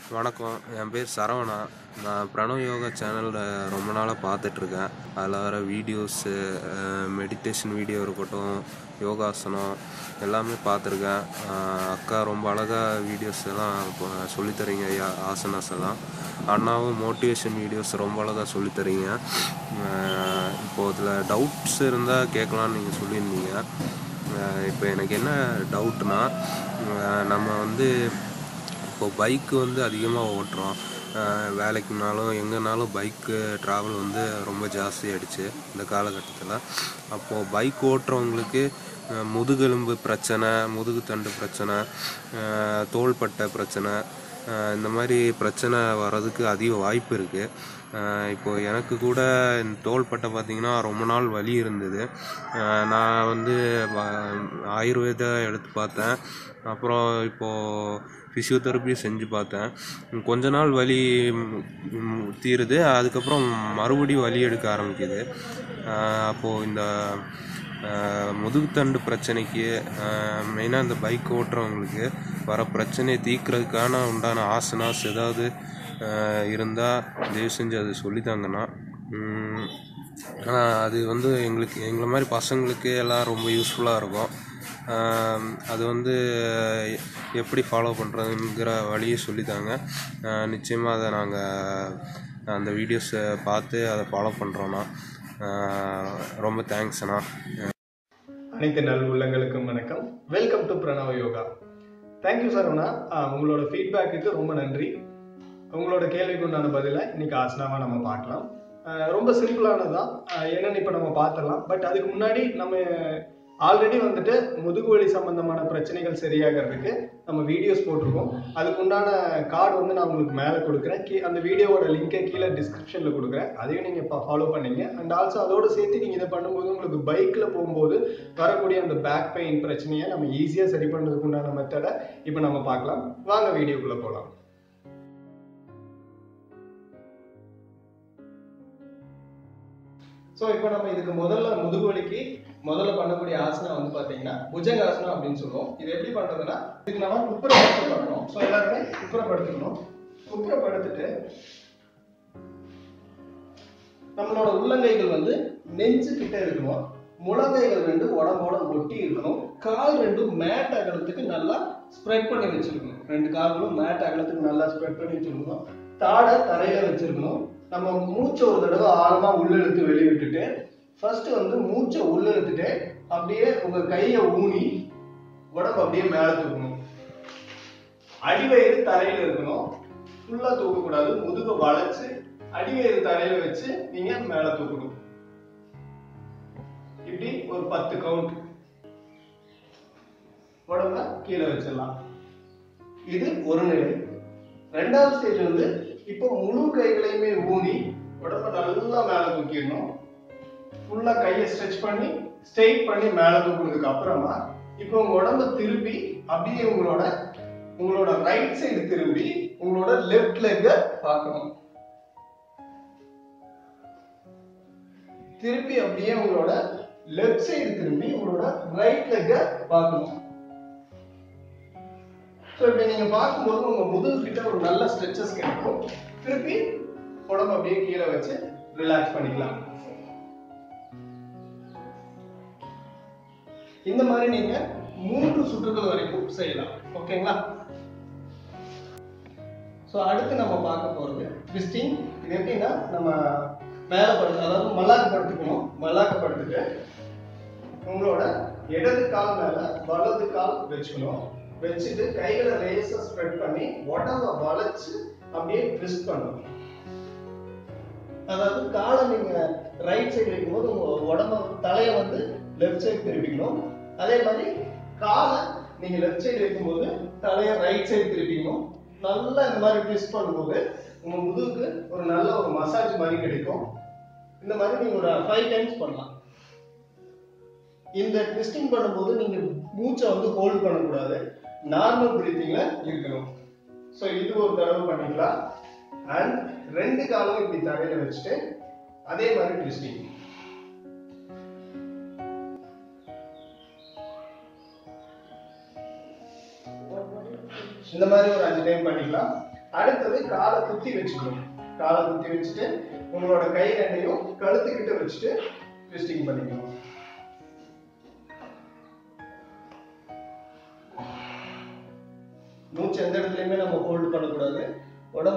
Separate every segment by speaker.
Speaker 1: வணக்கம் என் பேர் சரவணா நான் பிரணவ் யோகா சேனலில் ரொம்ப நாளாக பார்த்துட்ருக்கேன் அதில் வர வீடியோஸு மெடிடேஷன் வீடியோ இருக்கட்டும் யோகாசனம் எல்லாமே பார்த்துருக்கேன் அஹ் அக்கா ரொம்ப அழகாக வீடியோஸ் எல்லாம் இப்போ சொல்லித்தரீங்க யா- ஆசனாஸ் எல்லாம் அண்ணாவும் மோட்டிவேஷன் வீடியோஸ் ரொம்ப அழகாக சொல்லித்தரீங்க அஹ் இப்போ இதில் டவுட்ஸ் இருந்தால் கேட்கலான்னு நீங்கள் சொல்லியிருந்தீங்க அஹ் இப்போ எனக்கு என்ன டவுட்னா நம்ம வந்து இப்போ பைக்கு வந்து அதிகமாக ஓட்டுறோம் அஹ் வேலைக்குனாலும் எங்கேனாலும் பைக்கு ட்ராவல் வந்து ரொம்ப ஜாஸ்தி ஆயிடுச்சு இந்த காலகட்டத்தில் அப்போது பைக் ஓட்டுறவங்களுக்கு அஹ் முதுகெலும்பு பிரச்சனை முதுகுத்தண்டு பிரச்சனை அஹ் தோள்பட்டை பிரச்சனை அஹ் இந்த மாதிரி பிரச்சனை வர்றதுக்கு அதிக வாய்ப்பு இருக்குது இப்போது எனக்கு கூட இந்த தோள்பட்டை பார்த்திங்கன்னா ரொம்ப நாள் வலி இருந்தது அஹ் நான் வந்து வ- ஆயுர்வேதா எடுத்து பார்த்தேன் அப்புறம் இப்போது ஃபிசியோதெரப்பி செஞ்சு பார்த்தேன் உம் கொஞ்ச நாள் வலி ம், ம், தீருது அதுக்கப்புறம் மறுபடியும் வலி எடுக்க ஆரம்பிக்குது அஹ் அப்போது இந்த அஹ், முதுகுத்தண்டு பிரச்சனைக்கு மெயினாக இந்த பைக் ஓட்டுறவங்களுக்கு வர பிரச்சனையை தீர்க்கறதுக்கான உண்டான ஆசனாஸ் ஏதாவது இருந்தால் தயவு செஞ்சு அது சொல்லித்தாங்கண்ணா உம், ஆஹ் அது வந்து எங்களுக்கு எங்களை மாதிரி பசங்களுக்கு எல்லாம் ரொம்ப யூஸ்ஃபுல்லாக இருக்கும் ஆம், அது வந்து எப்படி ஃபாலோ பண்ணுறதுங்கிற வழியை சொல்லித்தாங்க நிச்சயமாக அதை நாங்கள் அந்த வீடியோஸை பார்த்து அதை ஃபாலோ பண்ணுறோண்ணா ரொம்ப தேங்க்ஸ்ண்ணா
Speaker 2: அனைத்து நல் உள்ளங்களுக்கும் வணக்கம் வெல்கம் டு பிரணவ யோகா தேங்க்யூ சரவணா ஆஹ் உங்களோட ஃபீட்பேக்குக்கு ரொம்ப நன்றி உங்களோட கேள்விக்கு உண்டான பதிலை இன்னைக்கு ஆசனாவா நம்ம பார்க்கலாம் ஆஹ் ரொம்ப சிம்பிளானதுதான் ஆஹ் என்னன்னு இப்போ நம்ம பார்த்துடலாம் பட் அதுக்கு முன்னாடி நம்ம ஆல்ரெடி வந்துட்டு முதுகு வலி சம்பந்தமான பிரச்சனைகள் சரியாகிறதுக்கு நம்ம வீடியோஸ் போட்டிருக்கோம் அதுக்கு உண்டான கார்டு வந்து நான் உங்களுக்கு மேலே கொடுக்குறேன் கீ அந்த வீடியோவோட லிங்கை கீழே டிஸ்கிரிப்ஷனில் கொடுக்குறேன் அதையும் நீங்கள் இப்போ ஃபாலோ பண்ணீங்க அண்ட் ஆல்சோ அதோட சேர்த்து நீங்கள் இதை பண்ணும்போது உங்களுக்கு பைக்கில் போகும்போது வரக்கூடிய அந்த பேக் பெயின் பிரச்சனையை நம்ம ஈஸியாக சரி பண்ணுறதுக்கு உண்டான மெத்தடை இப்போ நம்ம பார்க்கலாம் வாங்க வீடியோக்குள்ளே போகலாம் ஸோ இப்போ நம்ம இதுக்கு முதல்ல முதுகு வலிக்கு முதல்ல பண்ணக்கூடிய ஆசனம் வந்து பார்த்தீங்கன்னா புஜங்காசனம் அப்படின்னு சொல்லுவோம் இது எப்படி பண்ணுறதுன்னா இதுக்கு நம்ம குப்புறப்படுத்து பண்ணணும் ஸோ எல்லாருமே குப்புறப்படுத்திக்கணும் குப்புறப்படுத்திட்டு நம்மளோட உள்ளங்கைகள் வந்து நெஞ்சு கிட்ட இருக்கணும் முழங்கைகள் ரெண்டு உடம்போட ஒட்டி இருக்கணும் கால் ரெண்டும் மேட் அகலத்துக்கு நல்லா ஸ்ப்ரெட் பண்ணி வச்சிருக்கணும் ரெண்டு கால்களும் மேட் அகலத்துக்கு நல்லா ஸ்ப்ரெட் பண்ணி வச்சிருக்கணும் தாடை தரையில வச்சிருக்கணும் நம்ம மூச்சை ஒரு தடவை ஆழமா உள்ளெழுத்து வெளியே விட்டுட்டு ஃபர்ஸ்ட் வந்து மூச்சை உள்ளெழுத்துட்டு அப்படியே உங்க கையை ஊனி உடம்பு அப்படியே மேல தூக்கணும் அடிவயிறு தரையில இருக்கணும் ஃபுல்லா தூக்கக்கூடாது முதுக வளைச்சு அடிவயிறு தரையில வச்சு நீங்க மேல தூக்கணும் இப்படி ஒரு பத்து கவுண்ட் உடம்ப கீழே வச்சிடலாம் இது ஒரு நிலை ரெண்டாவது ஸ்டேஜ் வந்து இப்போ முழு கைகளையுமே ஊனி உடம்ப நல்லா மேல தூக்கிடணும் ஃபுல்லா கையை ஸ்ட்ரெச் பண்ணி ஸ்ட்ரெயிட் பண்ணி மேல தூக்குனதுக்கு அப்புறமா இப்போ உங்க உடம்ப திருப்பி அப்படியே உங்களோட உங்களோட ரைட் சைடு திரும்பி உங்களோட லெஃப்ட் லெக்க பார்க்கணும் திருப்பி அப்படியே உங்களோட லெஃப்ட் சைடு திரும்பி உங்களோட ரைட் லெக்க பார்க்கணும் ஸோ இப்படி நீங்க பார்க்கும்போது உங்க முதுகு கிட்ட ஒரு நல்ல ஸ்ட்ரெச்சஸ் கிடைக்கும் திருப்பி உடம்பு அப்படியே கீழே வச்சு ரிலாக்ஸ் பண்ணிக்கலாம் இந்த மாதிரி நீங்க மூன்று சுற்றுகள் வரைக்கும் செய்யலாம் ஓகேங்களா ஸோ அடுத்து நம்ம பார்க்க போறது ட்விஸ்டிங் இது எப்படின்னா நம்ம மேலே படு அதாவது மல்லாக்க படுத்துக்கணும் மல்லாக்க படுத்துட்டு உங்களோட இடது கால் மேல வலது கால் வச்சுக்கணும் வச்சுட்டு கைகளை லேசா ஸ்ப்ரெட் பண்ணி உடம்ப வளைச்சு அப்படியே ட்விஸ்ட் பண்ணணும் அதாவது காலை நீங்க ரைட் சைடு வைக்கும்போது உங்க உடம்ப தலையை வந்து லெஃப்ட் சைடு திருப்பிக்கணும் அதே மாதிரி காலை நீங்க லெஃப்ட் சைடு வைக்கும்போது தலையை ரைட் சைடு திருப்பிக்கணும் நல்லா இந்த மாதிரி ட்விஸ்ட் பண்ணும்போது உங்க முதுகுக்கு ஒரு நல்ல ஒரு மசாஜ் மாதிரி கிடைக்கும் இந்த மாதிரி நீங்க ஒரு ஃபைவ் டைம்ஸ் பண்ணலாம் இந்த ட்விஸ்டிங் பண்ணும்போது நீங்க மூச்சை வந்து ஹோல்ட் பண்ணக்கூடாது நார்மல் பிரீத்திங்ல இருக்கணும் ஸோ இது ஒரு தடவை பண்ணிக்கலாம் அண்ட் ரெண்டு காலும் இப்படி தரையில வச்சுட்டு அதே மாதிரி ட்விஸ்டிங் இந்த மாதிரி ஒரு அஞ்சு டைம் பண்ணிக்கலாம் அடுத்தது காலை குத்தி வச்சுக்கணும் காலை குத்தி வச்சுட்டு உங்களோட கை ரெண்டையும் கழுத்துக்கிட்ட வச்சுட்டு ட்விஸ்டிங் பண்ணிக்கணும் மூச்சு எந்த இடத்துலயுமே நம்ம ஹோல்ட் பண்ணக்கூடாது உடம்ப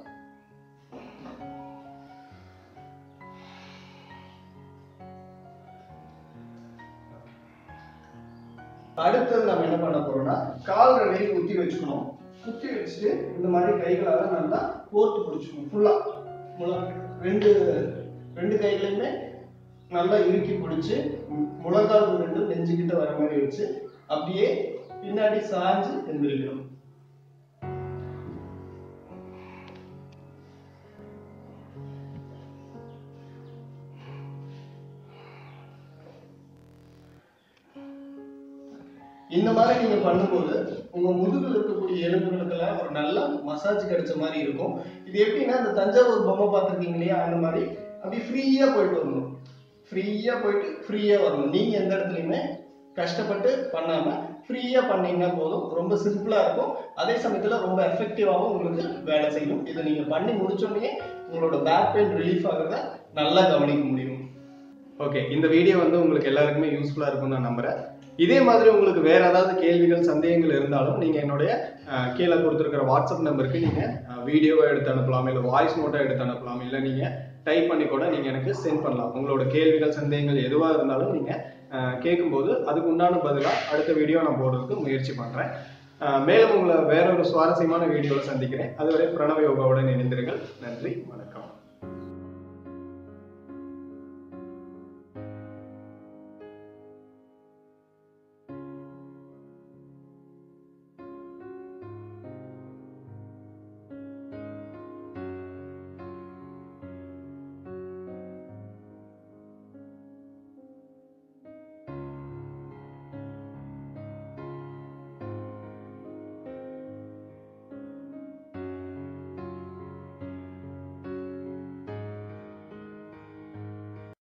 Speaker 2: அடுத்தது நம்ம என்ன பண்ண போறோம்னா கால் ரெண்டையும் குத்தி வச்சுக்கணும் குத்தி வச்சுட்டு இந்த மாதிரி கைகளால நல்லா கோர்த்து பிடிச்சிக்கணும் ஃபுல்லா ரெண்டு ரெண்டு கைகளையுமே நல்லா இறுக்கி பிடிச்சு மு- முழங்கால் ரெண்டும் நெஞ்சுக்கிட்ட வர மாதிரி வச்சு அப்படியே பின்னாடி சாஞ்சு எந்திரிக்கணும் இந்த மாதிரி நீங்க பண்ணும்போது உங்க முதுகுல இருக்கக்கூடிய எலும்புகளுக்கெல்லாம் ஒரு நல்ல மசாஜ் கிடைச்ச மாதிரி இருக்கும் இது எப்படின்னா இந்த தஞ்சாவூர் பொம்மை பார்த்திருக்கீங்க இல்லையா அந்த மாதிரி அப்படி ஃப்ரீயா போயிட்டு வரணும் ஃப்ரீயா போயிட்டு ஃப்ரீயா வரணும் நீங்க எந்த இடத்துலயுமே கஷ்டப்பட்டு பண்ணாம ஃப்ரீயா பண்ணீங்கன்னா போதும் ரொம்ப சிம்பிளா இருக்கும் அதே சமயத்துல ரொம்ப எஃபெக்டிவாகவும் உங்களுக்கு வேலை செய்யும் இதை நீங்க பண்ணி முடிச்சோடனே உங்களோட பேக் பெயின் ரிலீஃப் ஆகிறத நல்லா கவனிக்க முடியும் ஓகே இந்த வீடியோ வந்து உங்களுக்கு எல்லாருக்குமே யூஸ்ஃபுல்லா இருக்கும்னு நான் நம்புறேன் இதே மாதிரி உங்களுக்கு வேற ஏதாவது கேள்விகள் சந்தேகங்கள் இருந்தாலும் நீங்க என்னுடைய அஹ், கீழே கொடுத்துருக்கிற வாட்ஸ்அப் நம்பருக்கு நீங்க வீடியோவை எடுத்து அனுப்பலாம் இல்லை வாய்ஸ் நோட்டை எடுத்து அனுப்பலாம் இல்லை நீங்க டைப் பண்ணி கூட நீங்க எனக்கு சென்ட் பண்ணலாம் உங்களோட கேள்விகள் சந்தேகங்கள் எதுவாக இருந்தாலும் நீங்க அஹ், கேட்கும்போது அதுக்கு உண்டான பதிலா அடுத்த வீடியோ நான் போடுறதுக்கு முயற்சி பண்றேன் அஹ், மேலும் உங்களை வேற ஒரு சுவாரஸ்யமான வீடியோவில் சந்திக்கிறேன் அதுவரை பிரணவ யோகாவுடன் இணைந்திருங்கள் நன்றி வணக்கம்